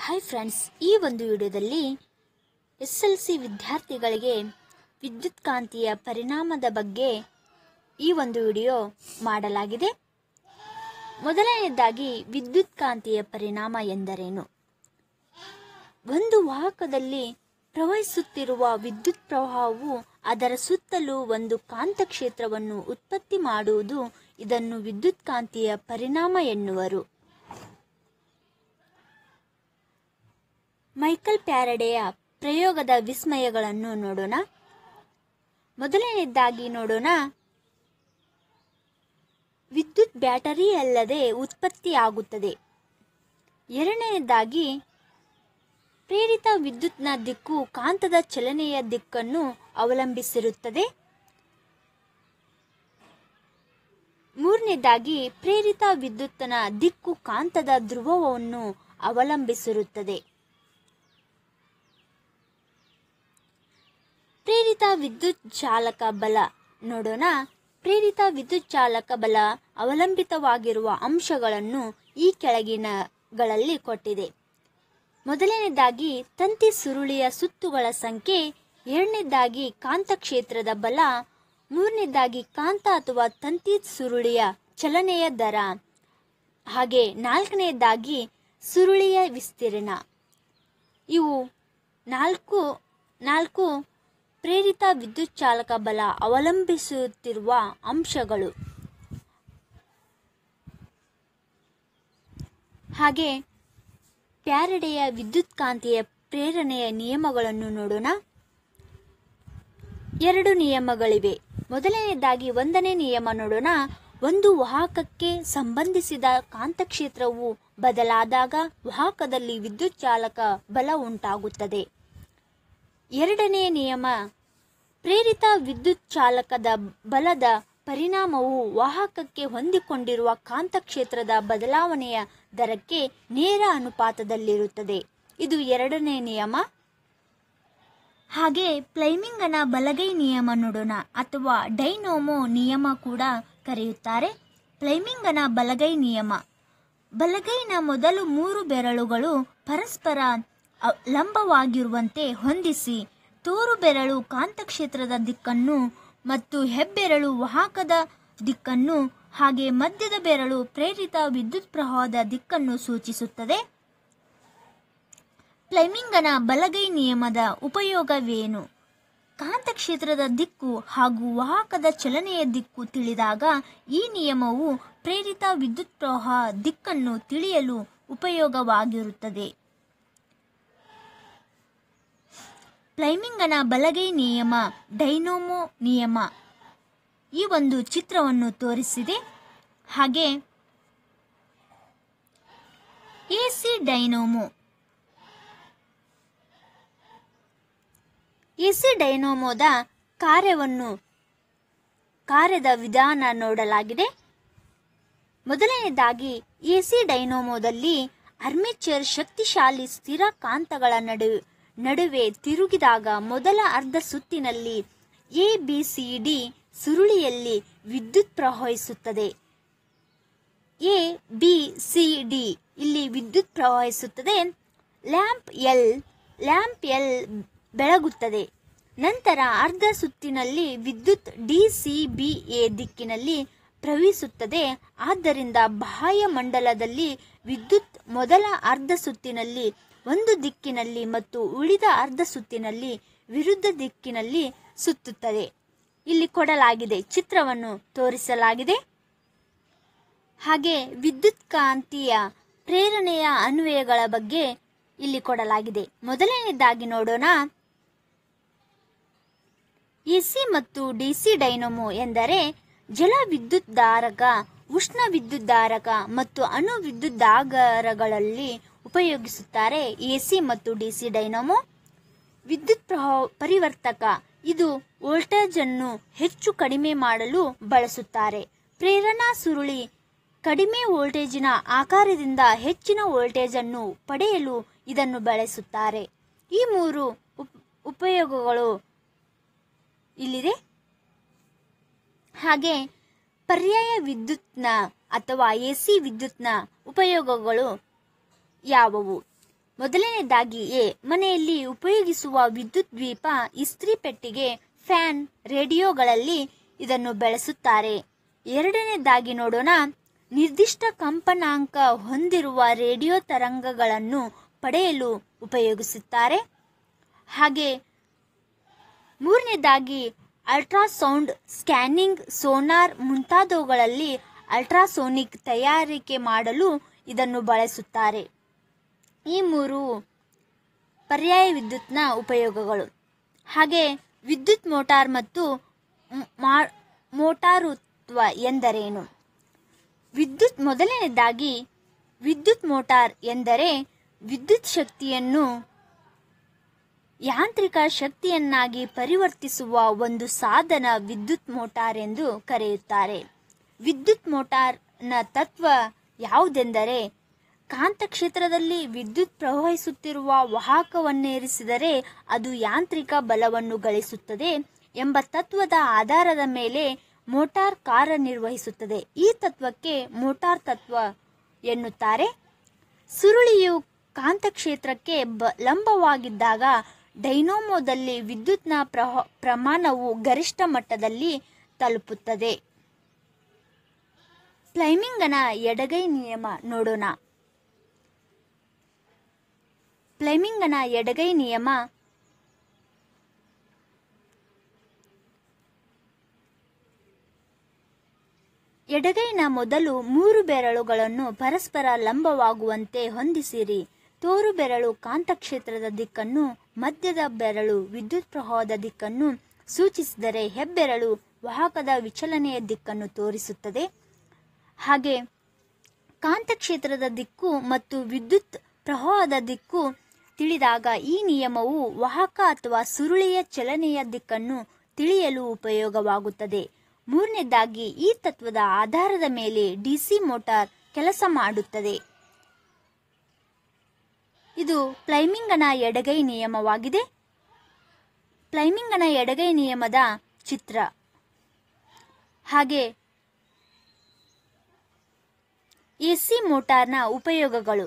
hi friends ಈ ಒಂದು ವಿಡಿಯೋದಲ್ಲಿ ಎಸ್ ಎಲ್ ಸಿ ವಿದ್ಯಾರ್ಥಿಗಳಿಗೆ ವಿದ್ಯುತ್ ಕಾಂತಿಯ ಪರಿಣಾಮದ ಬಗ್ಗೆ ಈ ಒಂದು ವಿಡಿಯೋ ಮಾಡಲಾಗಿದೆ ಮೊದಲನೆಯದಾಗಿ ವಿದ್ಯುತ್ ಕಾಂತಿಯ ಪರಿಣಾಮ ಎಂದರೇನು ಒಂದು ವಾಹಕದಲ್ಲಿ ಪ್ರವಹಿಸುತ್ತಿರುವ ವಿದ್ಯುತ್ ಪ್ರವಾಹವು ಅದರ ಸುತ್ತಲೂ ಒಂದು ಕಾಂತಕ್ಷೇತ್ರವನ್ನು ಉತ್ಪತ್ತಿ ಮಾಡುವುದು ಇದನ್ನು ವಿದ್ಯುತ್ ಕಾಂತಿಯ ಪರಿಣಾಮ ಎನ್ನುವರು ಮೈಕಲ್ ಪ್ಯಾರಡೆಯ ಪ್ರಯೋಗದ ವಿಸ್ಮಯಗಳನ್ನು ನೋಡೋಣ ಮೊದಲನೇದಾಗಿ ನೋಡೋಣ ವಿದ್ಯುತ್ ಬ್ಯಾಟರಿ ಅಲ್ಲದೆ ಉತ್ಪತ್ತಿಯಾಗುತ್ತದೆ ಎರಡನೆಯದಾಗಿ ಪ್ರೇರಿತ ವಿದ್ಯುತ್ನ ದಿಕ್ಕು ಕಾಂತದ ಚಲನೆಯ ದಿಕ್ಕನ್ನು ಅವಲಂಬಿಸಿರುತ್ತದೆ ಮೂರನೇದಾಗಿ ಪ್ರೇರಿತ ವಿದ್ಯುತ್ತನ ದಿಕ್ಕು ಕಾಂತದ ಧ್ರುವವನ್ನು ಅವಲಂಬಿಸಿರುತ್ತದೆ ಪ್ರೇರಿತ ವಿದ್ಯುತ್ ಚಾಲಕ ಬಲ ನೋಡೋಣ ಪ್ರೇರಿತ ವಿದ್ಯುತ್ ಚಾಲಕ ಬಲ ಅವಲಂಬಿತವಾಗಿರುವ ಅಂಶಗಳನ್ನು ಈ ಕೆಳಗಿನಗಳಲ್ಲಿ ಕೊಟ್ಟಿದೆ ಮೊದಲನೇದಾಗಿ ತಂತಿ ಸುರುಳಿಯ ಸುತ್ತುಗಳ ಸಂಖ್ಯೆ ಎರಡನೇದಾಗಿ ಕಾಂತಕ್ಷೇತ್ರದ ಬಲ ಮೂರನೇದಾಗಿ ಕಾಂತ ಅಥವಾ ತಂತಿ ಸುರುಳಿಯ ಚಲನೆಯ ದರ ಹಾಗೆ ನಾಲ್ಕನೇದಾಗಿ ಸುರುಳಿಯ ವಿಸ್ತೀರ್ಣ ಇವು ನಾಲ್ಕು ನಾಲ್ಕು ಪ್ರೇರಿತ ವಿದ್ಯುತ್ ಚಾಲಕ ಬಲ ಅವಲಂಬಿಸುತ್ತಿರುವ ಅಂಶಗಳು ಹಾಗೆ ಪ್ಯಾರಡೆಯ ವಿದ್ಯುತ್ ಕಾಂತಿಯ ಪ್ರೇರಣೆಯ ನಿಯಮಗಳನ್ನು ನೋಡೋಣ ಎರಡು ನಿಯಮಗಳಿವೆ ಮೊದಲನೆಯದಾಗಿ ಒಂದನೇ ನಿಯಮ ನೋಡೋಣ ಒಂದು ವಾಹಕಕ್ಕೆ ಸಂಬಂಧಿಸಿದ ಕಾಂತಕ್ಷೇತ್ರವು ಬದಲಾದಾಗ ವಾಹಕದಲ್ಲಿ ವಿದ್ಯುತ್ ಚಾಲಕ ಬಲ ಉಂಟಾಗುತ್ತದೆ ಎರಡನೆಯ ನಿಯಮ ಪ್ರೇರಿತ ವಿದ್ಯುತ್ ಚಾಲಕದ ಬಲದ ಪರಿಣಾಮವು ವಾಹಕಕ್ಕೆ ಹೊಂದಿಕೊಂಡಿರುವ ಕಾಂತಕ್ಷೇತ್ರದ ಬದಲಾವಣೆಯ ದರಕ್ಕೆ ನೇರ ಅನುಪಾತದಲ್ಲಿರುತ್ತದೆ ಇದು ಎರಡನೇ ನಿಯಮ ಹಾಗೆ ಪ್ಲೈಮಿಂಗನ ಬಲಗೈ ನಿಯಮ ನೋಡೋಣ ಅಥವಾ ಡೈನೋಮೋ ನಿಯಮ ಕೂಡ ಕರೆಯುತ್ತಾರೆ ಪ್ಲೈಮಿಂಗನ ಬಲಗೈ ನಿಯಮ ಬಲಗೈನ ಮೊದಲು ಮೂರು ಬೆರಳುಗಳು ಪರಸ್ಪರ ಅ- ಲಂಬವಾಗಿರುವಂತೆ ಹೊಂದಿಸಿ ತೋರು ಬೆರಳು ಕಾಂತಕ್ಷೇತ್ರದ ದಿಕ್ಕನ್ನು ಮತ್ತು ಹೆಬ್ಬೆರಳು ವಾಹಕದ ದಿಕ್ಕನ್ನು ಹಾಗೆ ಮಧ್ಯದ ಬೆರಳು ಪ್ರೇರಿತ ವಿದ್ಯುತ್ ಪ್ರವಾಹದ ದಿಕ್ಕನ್ನು ಸೂಚಿಸುತ್ತದೆ ಪ್ಲೈಮಿಂಗನ ಬಲಗೈ ನಿಯಮದ ಉಪಯೋಗವೇನು ಕಾಂತಕ್ಷೇತ್ರದ ದಿಕ್ಕು ಹಾಗೂ ವಾಹಕದ ಚಲನೆಯ ದಿಕ್ಕು ತಿಳಿದಾಗ ಈ ನಿಯಮವು ಪ್ರೇರಿತ ವಿದ್ಯುತ್ ಪ್ರವಾಹ ದಿಕ್ಕನ್ನು ತಿಳಿಯಲು ಉಪಯೋಗವಾಗಿರುತ್ತದೆ ಪ್ಲೈಮಿಂಗನ ಬಲಗೈ ನಿಯಮ ಡೈನೋಮೋ ನಿಯಮ ಈ ಒಂದು ಚಿತ್ರವನ್ನು ತೋರಿಸಿದೆ ಹಾಗೆ ಎಸಿ ಡೈನೋಮೋ ಎಸಿ ಡೈನೋಮೋದ ಕಾರ್ಯವನ್ನು ಕಾರ್ಯದ ವಿಧಾನ ನೋಡಲಾಗಿದೆ ಮೊದಲನೇದಾಗಿ ಎಸಿ ಡೈನೋಮೋದಲ್ಲಿ ಅರ್ಮೇಚರ್ ಶಕ್ತಿಶಾಲಿ ಸ್ಥಿರ ಕಾಂತಗಳ ನಡು ನಡುವೆ ತಿರುಗಿದಾಗ ಮೊದಲ ಅರ್ಧ ಸುತ್ತಿನಲ್ಲಿ ಎ ಬಿ ಸಿ ಡಿ ಸುರುಳಿಯಲ್ಲಿ ವಿದ್ಯುತ್ ಪ್ರವಹಿಸುತ್ತದೆ ಎ ಬಿ ಸಿ ಡಿ ಇಲ್ಲಿ ವಿದ್ಯುತ್ ಪ್ರವಹಿಸುತ್ತದೆ ಲ್ಯಾಂಪ್ ಎಲ್ ಲ್ಯಾಂಪ್ ಎಲ್ ಬೆಳಗುತ್ತದೆ ನಂತರ ಅರ್ಧ ಸುತ್ತಿನಲ್ಲಿ ವಿದ್ಯುತ್ ಡಿ ಸಿ ಬಿ ಎ ದಿಕ್ಕಿನಲ್ಲಿ ಪ್ರವಹಿಸುತ್ತದೆ ಆದ್ದರಿಂದ ಬಾಹ್ಯ ಮಂಡಲದಲ್ಲಿ ವಿದ್ಯುತ್ ಮೊದಲ ಅರ್ಧ ಸುತ್ತಿನಲ್ಲಿ ಒಂದು ದಿಕ್ಕಿನಲ್ಲಿ ಮತ್ತು ಉಳಿದ ಅರ್ಧ ಸುತ್ತಿನಲ್ಲಿ ವಿರುದ್ಧ ದಿಕ್ಕಿನಲ್ಲಿ ಸುತ್ತುತ್ತದೆ ಇಲ್ಲಿ ಕೊಡಲಾಗಿದೆ ಚಿತ್ರವನ್ನು ತೋರಿಸಲಾಗಿದೆ ಹಾಗೆ ವಿದ್ಯುತ್ ಕಾಂತಿಯ ಪ್ರೇರಣೆಯ ಅನ್ವಯಗಳ ಬಗ್ಗೆ ಇಲ್ಲಿ ಕೊಡಲಾಗಿದೆ ಮೊದಲನೇದಾಗಿ ನೋಡೋಣ ಎಸಿ ಮತ್ತು ಡಿಸಿ ಡೈನಮೋ ಎಂದರೆ ಜಲ ವಿದ್ಯುತ್ ಧಾರಕ ಉಷ್ಣ ವಿದ್ಯುತ್ ಧಾರಕ ಮತ್ತು ಅಣು ವಿದ್ಯುತ್ ಧಾರಕಗಳಲ್ಲಿ ಉಪಯೋಗಿಸುತ್ತಾರೆ ಎಸಿ ಮತ್ತು ಡಿಸಿ ಡೈನಮೋ ವಿದ್ಯುತ್ ಪ್ರವಾಹ ಪರಿವರ್ತಕ ಇದು ವೋಲ್ಟೇಜ್ ಅನ್ನು ಹೆಚ್ಚು ಕಡಿಮೆ ಮಾಡಲು ಬಳಸುತ್ತಾರೆ ಪ್ರೇರಣಾ ಸುರುಳಿ ಕಡಿಮೆ ವೋಲ್ಟೇಜಿನ ಆಕಾರದಿಂದ ಹೆಚ್ಚಿನ ವೋಲ್ಟೇಜ್ ಅನ್ನು ಪಡೆಯಲು ಇದನ್ನು ಬಳಸುತ್ತಾರೆ ಈ ಮೂರು ಉಪ್- ಉಪಯೋಗಗಳು ಇಲ್ಲಿದೆ ಹಾಗೆ ಪರ್ಯಾಯ ವಿದ್ಯುತ್ನ ಅಥವಾ ಎಸಿ ವಿದ್ಯುತ್ನ ಉಪಯೋಗಗಳು ಯಾವುವು ಮೊದಲನೇದಾಗಿ ಎ ಮನೆಯಲ್ಲಿ ಉಪಯೋಗಿಸುವ ವಿದ್ಯುತ್ ದ್ವೀಪ ಇಸ್ತ್ರಿ ಪೆಟ್ಟಿಗೆ ಫ್ಯಾನ್ ರೇಡಿಯೋಗಳಲ್ಲಿ ಇದನ್ನು ಬೆಳೆಸುತ್ತಾರೆ ಎರಡನೇದಾಗಿ ನೋಡೋಣ ನಿರ್ದಿಷ್ಟ ಕಂಪನಾಂಕ ಹೊಂದಿರುವ ರೇಡಿಯೋ ತರಂಗಗಳನ್ನು ಪಡೆಯಲು ಉಪಯೋಗಿಸುತ್ತಾರೆ ಹಾಗೆ ಮೂರನೇದಾಗಿ ಅಲ್ಟ್ರಾಸೌಂಡ್ ಸ್ಕ್ಯಾನಿಂಗ್ ಸೋನಾರ್ ಮುಂತಾದವುಗಳಲ್ಲಿ ಅಲ್ಟ್ರಾಸೋನಿಕ್ ತಯಾರಿಕೆ ಮಾಡಲು ಇದನ್ನು ಬಳಸುತ್ತಾರೆ ಈ ಮೂರು ಪರ್ಯಾಯ ವಿದ್ಯುತ್ನ ಉಪಯೋಗಗಳು ಹಾಗೆ ವಿದ್ಯುತ್ ಮೋಟಾರ್ ಮತ್ತು ಮಾ- ಮೋಟಾರುತ್ವ ಎಂದರೇನು ವಿದ್ಯುತ್ ಮೊದಲನೇದಾಗಿ ವಿದ್ಯುತ್ ಮೋಟಾರ್ ಎಂದರೆ ವಿದ್ಯುತ್ ಶಕ್ತಿಯನ್ನು ಯಾಂತ್ರಿಕ ಶಕ್ತಿಯನ್ನಾಗಿ ಪರಿವರ್ತಿಸುವ ಒಂದು ಸಾಧನ ವಿದ್ಯುತ್ ಮೋಟಾರ್ ಎಂದು ಕರೆಯುತ್ತಾರೆ ವಿದ್ಯುತ್ ಮೋಟಾರ್ನ ತತ್ವ ಯಾವುದೆಂದರೆ ಕಾಂತಕ್ಷೇತ್ರದಲ್ಲಿ ವಿದ್ಯುತ್ ಪ್ರವಹಿಸುತ್ತಿರುವ ವಾಹಕವನ್ನೇರಿಸಿದರೆ ಅದು ಯಾಂತ್ರಿಕ ಬಲವನ್ನು ಗಳಿಸುತ್ತದೆ ಎಂಬ ತತ್ವದ ಆಧಾರದ ಮೇಲೆ ಮೋಟಾರ್ ಕಾರ್ಯನಿರ್ವಹಿಸುತ್ತದೆ ಈ ತತ್ವಕ್ಕೆ ಮೋಟಾರ್ ತತ್ವ ಎನ್ನುತ್ತಾರೆ ಸುರುಳಿಯು ಕಾಂತಕ್ಷೇತ್ರಕ್ಕೆ ಬ ಲಂಬವಾಗಿದ್ದಾಗ ಡೈನೋಮೋದಲ್ಲಿ ವಿದ್ಯುತ್ನ ಪ್ರಹ ಪ್ರಮಾಣವು ಗರಿಷ್ಠ ಮಟ್ಟದಲ್ಲಿ ತಲುಪುತ್ತದೆ ಪ್ಲೈಮಿಂಗನ ಎಡಗೈ ನಿಯಮ ನೋಡೋಣ ಪ್ಲೈಮಿಂಗನ ಎಡಗೈ ನಿಯಮ ಎಡಗೈನ ಮೊದಲು ಮೂರು ಬೆರಳುಗಳನ್ನು ಪರಸ್ಪರ ಲಂಬವಾಗುವಂತೆ ಹೊಂದಿಸಿರಿ ತೋರು ಬೆರಳು ಕಾಂತಕ್ಷೇತ್ರದ ದಿಕ್ಕನ್ನು ಮಧ್ಯದ ಬೆರಳು ವಿದ್ಯುತ್ ಪ್ರವಾಹದ ದಿಕ್ಕನ್ನು ಸೂಚಿಸಿದರೆ ಹೆಬ್ಬೆರಳು ವಾಹಕದ ವಿಚಲನೆಯ ದಿಕ್ಕನ್ನು ತೋರಿಸುತ್ತದೆ ಹಾಗೆ ಕಾಂತಕ್ಷೇತ್ರದ ದಿಕ್ಕು ಮತ್ತು ವಿದ್ಯುತ್ ಪ್ರವಾಹದ ದಿಕ್ಕು ತಿಳಿದಾಗ ಈ ನಿಯಮವು ವಾಹಕ ಅಥವಾ ಸುರುಳಿಯ ಚಲನೆಯ ದಿಕ್ಕನ್ನು ತಿಳಿಯಲು ಉಪಯೋಗವಾಗುತ್ತದೆ ಮೂರನೇದಾಗಿ ಈ ತತ್ವದ ಆಧಾರದ ಮೇಲೆ ಡಿಸಿ ಮೋಟಾರ್ ಕೆಲಸ ಮಾಡುತ್ತದೆ ಇದು ಪ್ಲೈಮಿಂಗನ ಎಡಗೈ ನಿಯಮವಾಗಿದೆ ಪ್ಲೈಮಿಂಗನ ಎಡಗೈ ನಿಯಮದ ಚಿತ್ರ ಹಾಗೆ ಎಸಿ ಮೋಟಾರ್ನ ಉಪಯೋಗಗಳು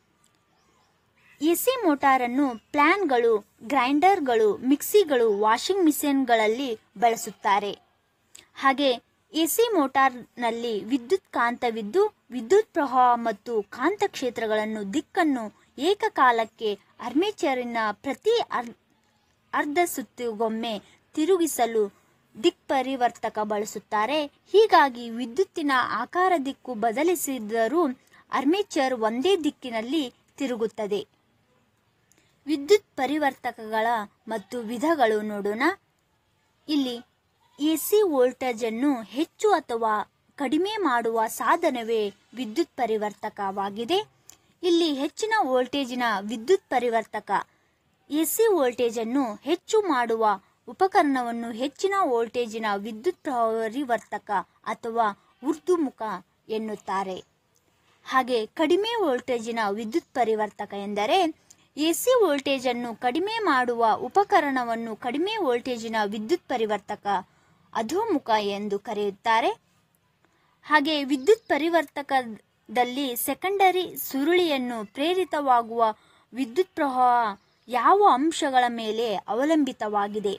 ಎಸಿ ಮೋಟಾರನ್ನು ಪ್ಲಾನ್ಗಳು ಗ್ರೈಂಡರ್ಗಳು ಮಿಕ್ಸಿಗಳು ವಾಷಿಂಗ್ ಮಿಷಿನ್ಗಳಲ್ಲಿ ಬಳಸುತ್ತಾರೆ ಹಾಗೆ ಎಸಿ ಮೋಟಾರ್ನಲ್ಲಿ ವಿದ್ಯುತ್ ಕಾಂತವಿದ್ದು ವಿದ್ಯುತ್ ಪ್ರವಾಹ ಮತ್ತು ಕಾಂತಕ್ಷೇತ್ರಗಳನ್ನು ದಿಕ್ಕನ್ನು ಏಕಕಾಲಕ್ಕೆ ಅರ್ಮೇಚರಿನ ಪ್ರತಿ ಅರ್- ಅರ್ಧ ಸುತ್ತಿಗೊಮ್ಮೆ ತಿರುಗಿಸಲು ದಿಕ್ಪರಿವರ್ತಕ ಬಳಸುತ್ತಾರೆ ಹೀಗಾಗಿ ವಿದ್ಯುತ್ತಿನ ಆಕಾರ ದಿಕ್ಕು ಬದಲಿಸಿದರೂ ಅರ್ಮೇಚರ್ ಒಂದೇ ದಿಕ್ಕಿನಲ್ಲಿ ತಿರುಗುತ್ತದೆ ವಿದ್ಯುತ್ ಪರಿವರ್ತಕಗಳ ಮತ್ತು ವಿಧಗಳು ನೋಡೋಣ ಇಲ್ಲಿ ಎಸಿ ವೋಲ್ಟೇಜ್ ಅನ್ನು ಹೆಚ್ಚು ಅಥವಾ ಕಡಿಮೆ ಮಾಡುವ ಸಾಧನವೇ ವಿದ್ಯುತ್ ಪರಿವರ್ತಕವಾಗಿದೆ ಇಲ್ಲಿ ಹೆಚ್ಚಿನ ವೋಲ್ಟೇಜಿನ ವಿದ್ಯುತ್ ಪರಿವರ್ತಕ ಎಸಿ ವೋಲ್ಟೇಜ್ ಅನ್ನು ಹೆಚ್ಚು ಮಾಡುವ ಉಪಕರಣವನ್ನು ಹೆಚ್ಚಿನ ವೋಲ್ಟೇಜಿನ ವಿದ್ಯುತ್ ಪರಿವರ್ತಕ ಅಥವಾ ಉರ್ದುಮುಖ ಎನ್ನುತ್ತಾರೆ ಹಾಗೆ ಕಡಿಮೆ ವೋಲ್ಟೇಜಿನ ವಿದ್ಯುತ್ ಪರಿವರ್ತಕ ಎಂದರೆ ಎಸಿ ವೋಲ್ಟೇಜ್ ಅನ್ನು ಕಡಿಮೆ ಮಾಡುವ ಉಪಕರಣವನ್ನು ಕಡಿಮೆ ವೋಲ್ಟೇಜಿನ ವಿದ್ಯುತ್ ಪರಿವರ್ತಕ ಅಧೋಮುಖ ಎಂದು ಕರೆಯುತ್ತಾರೆ ಹಾಗೆ ವಿದ್ಯುತ್ ಪರಿವರ್ತಕದಲ್ಲಿ ಸೆಕೆಂಡರಿ ಸುರುಳಿಯನ್ನು ಪ್ರೇರಿತವಾಗುವ ವಿದ್ಯುತ್ ಪ್ರವಾಹ ಯಾವ ಅಂಶಗಳ ಮೇಲೆ ಅವಲಂಬಿತವಾಗಿದೆ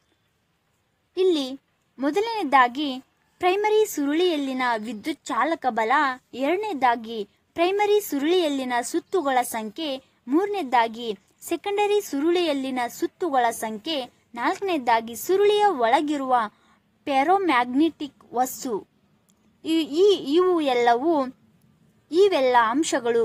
ಇಲ್ಲಿ ಮೊದಲನೇದಾಗಿ ಪ್ರೈಮರಿ ಸುರುಳಿಯಲ್ಲಿನ ವಿದ್ಯುತ್ ಚಾಲಕ ಬಲ ಎರಡನೇದಾಗಿ ಪ್ರೈಮರಿ ಸುರುಳಿಯಲ್ಲಿನ ಸುತ್ತುಗಳ ಸಂಖ್ಯೆ ಮೂರನೇದಾಗಿ ಸೆಕೆಂಡರಿ ಸುರುಳಿಯಲ್ಲಿನ ಸುತ್ತುಗಳ ಸಂಖ್ಯೆ ನಾಲ್ಕನೇದಾಗಿ ಸುರುಳಿಯ ಒಳಗಿರುವ ಪ್ಯಾರೋಮ್ಯಾಗ್ನೆಟಿಕ್ ವಸ್ತು ಈ- ಈ ಇವು ಎಲ್ಲವೂ ಇವೆಲ್ಲ ಅಂಶಗಳು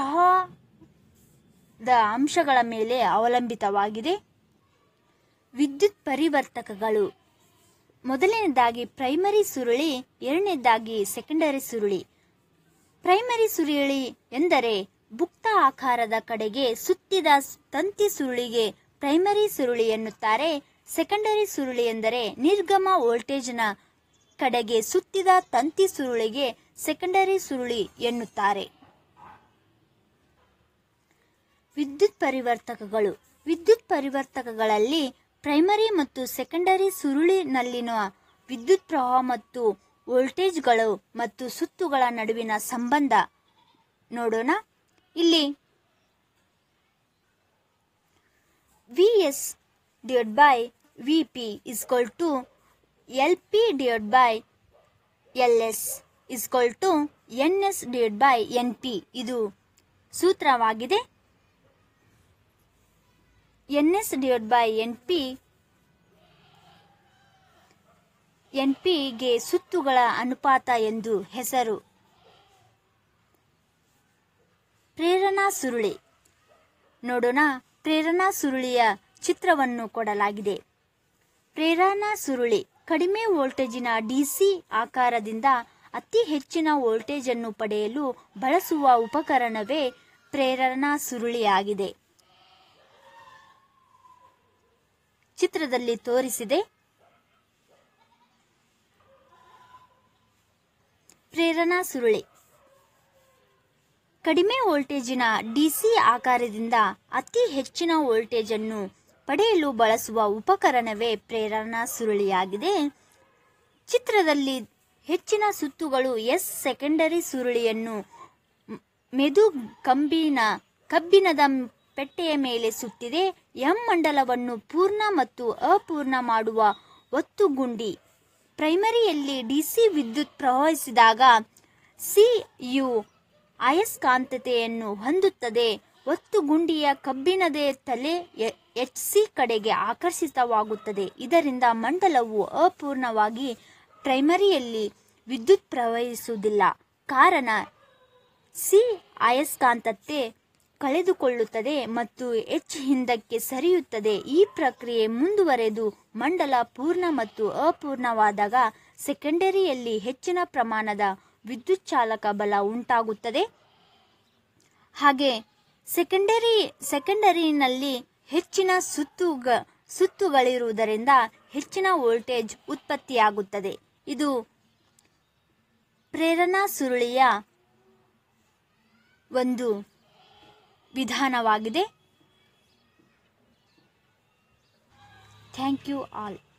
ಪ್ರವಾಹದ ಅಂಶಗಳ ಮೇಲೆ ಅವಲಂಬಿತವಾಗಿದೆ ವಿದ್ಯುತ್ ಪರಿವರ್ತಕಗಳು ಮೊದಲನೇದಾಗಿ ಪ್ರೈಮರಿ ಸುರುಳಿ ಎರಡನೇದಾಗಿ ಸೆಕೆಂಡರಿ ಸುರುಳಿ ಪ್ರೈಮರಿ ಸುರುಳಿ ಎಂದರೆ ಭುಕ್ತ ಆಕಾರದ ಕಡೆಗೆ ಸುತ್ತಿದ ತಂತಿ ಸುರುಳಿಗೆ ಪ್ರೈಮರಿ ಸುರುಳಿ ಎನ್ನುತ್ತಾರೆ ಸೆಕೆಂಡರಿ ಸುರುಳಿ ಎಂದರೆ ನಿರ್ಗಮ ವೋಲ್ಟೇಜ್ನ ಕಡೆಗೆ ಸುತ್ತಿದ ತಂತಿ ಸುರುಳಿಗೆ ಸೆಕೆಂಡರಿ ಸುರುಳಿ ಎನ್ನುತ್ತಾರೆ ವಿದ್ಯುತ್ ಪರಿವರ್ತಕಗಳು ವಿದ್ಯುತ್ ಪರಿವರ್ತಕಗಳಲ್ಲಿ ಪ್ರೈಮರಿ ಮತ್ತು ಸೆಕೆಂಡರಿ ಸುರುಳಿನಲ್ಲಿನ ವಿದ್ಯುತ್ ಪ್ರವಾಹ ಮತ್ತು ವೋಲ್ಟೇಜ್ಗಳು ಮತ್ತು ಸುತ್ತುಗಳ ನಡುವಿನ ಸಂಬಂಧ ನೋಡೋಣ ಇಲ್ಲಿ V S divide by V P is equal to L P divide by L S is equal to N S divide by N P ಇದು ಸೂತ್ರವಾಗಿದೆ N S divide by N P N ಪಿಗೆ ಸುತ್ತುಗಳ ಅನುಪಾತ ಎಂದು ಹೆಸರು ಪ್ರೇರಣಾ ಸುರುಳಿ ನೋಡೋಣ ಪ್ರೇರಣಾ ಸುರುಳಿಯ ಚಿತ್ರವನ್ನು ಕೊಡಲಾಗಿದೆ ಪ್ರೇರಣಾ ಸುರುಳಿ ಕಡಿಮೆ ವೋಲ್ಟೇಜಿನ ಡಿಸಿ ಆಕಾರದಿಂದ ಅತಿ ಹೆಚ್ಚಿನ ವೋಲ್ಟೇಜ್ ಅನ್ನು ಪಡೆಯಲು ಬಳಸುವ ಉಪಕರಣವೇ ಪ್ರೇರಣಾ ಸುರುಳಿಯಾಗಿದೆ ಚಿತ್ರದಲ್ಲಿ ತೋರಿಸಿದೆ ಪ್ರೇರಣಾ ಸುರುಳಿ ಕಡಿಮೆ ವೋಲ್ಟೇಜಿನ ಡಿಸಿ ಆಕಾರದಿಂದ ಅತಿ ಹೆಚ್ಚಿನ ವೋಲ್ಟೇಜ್ ಅನ್ನು ಪಡೆಯಲು ಬಳಸುವ ಉಪಕರಣವೇ ಪ್ರೇರಣಾ ಸುರುಳಿಯಾಗಿದೆ ಚಿತ್ರದಲ್ಲಿ ಹೆಚ್ಚಿನ ಸುತ್ತುಗಳು ಎಸ್ ಸೆಕೆಂಡರಿ ಸುರುಳಿಯನ್ನು ಮ್- ಮೆದು ಕಂಬಿನ ಕಬ್ಬಿಣದ ಪೆಟ್ಟೆಯ ಮೇಲೆ ಸುತ್ತಿದೆ ಎಂ ಮಂಡಲವನ್ನು ಪೂರ್ಣ ಮತ್ತು ಅಪೂರ್ಣ ಮಾಡುವ ಒತ್ತುಗುಂಡಿ ಪ್ರೈಮರಿಯಲ್ಲಿ ಡಿಸಿ ವಿದ್ಯುತ್ ಪ್ರವಹಿಸಿದಾಗ ಸಿ ಯು ಅಯಸ್ಕಾಂತತೆಯನ್ನು ಹೊಂದುತ್ತದೆ ಒತ್ತುಗುಂಡಿಯ ಕಬ್ಬಿಣದ ತಲೆ ಎಚ್ ಸಿ ಕಡೆಗೆ ಆಕರ್ಷಿತವಾಗುತ್ತದೆ ಇದರಿಂದ ಮಂಡಲವು ಅಪೂರ್ಣವಾಗಿ ಪ್ರೈಮರಿಯಲ್ಲಿ ವಿದ್ಯುತ್ ಪ್ರವಹಿಸುವುದಿಲ್ಲ ಕಾರಣ ಸಿ ಅಯಸ್ಕಾಂತತೆ ಕಳೆದುಕೊಳ್ಳುತ್ತದೆ ಮತ್ತು ಎಚ್ ಹಿಂದಕ್ಕೆ ಸರಿಯುತ್ತದೆ ಈ ಪ್ರಕ್ರಿಯೆ ಮುಂದುವರೆದು ಮಂಡಲ ಪೂರ್ಣ ಮತ್ತು ಅಪೂರ್ಣವಾದಾಗ ಸೆಕೆಂಡರಿಯಲ್ಲಿ ಹೆಚ್ಚಿನ ಪ್ರಮಾಣದ ವಿದ್ಯುತ್ ಚಾಲಕ ಬಲ ಉಂಟಾಗುತ್ತದೆ ಹಾಗೆ ಸೆಕೆಂಡರಿ ಸೆಕೆಂಡರಿನಲ್ಲಿ ಹೆಚ್ಚಿನ ಸುತ್ತುಗ ಸುತ್ತುಗಳಿರುವುದರಿಂದ ಹೆಚ್ಚಿನ ವೋಲ್ಟೇಜ್ ಉತ್ಪತ್ತಿಯಾಗುತ್ತದೆ ಇದು ಪ್ರೇರಣಾ ಸುರುಳಿಯ ಒಂದು ವಿಧಾನವಾಗಿದೆ ಥ್ಯಾಂಕ್ ಯು ಆಲ್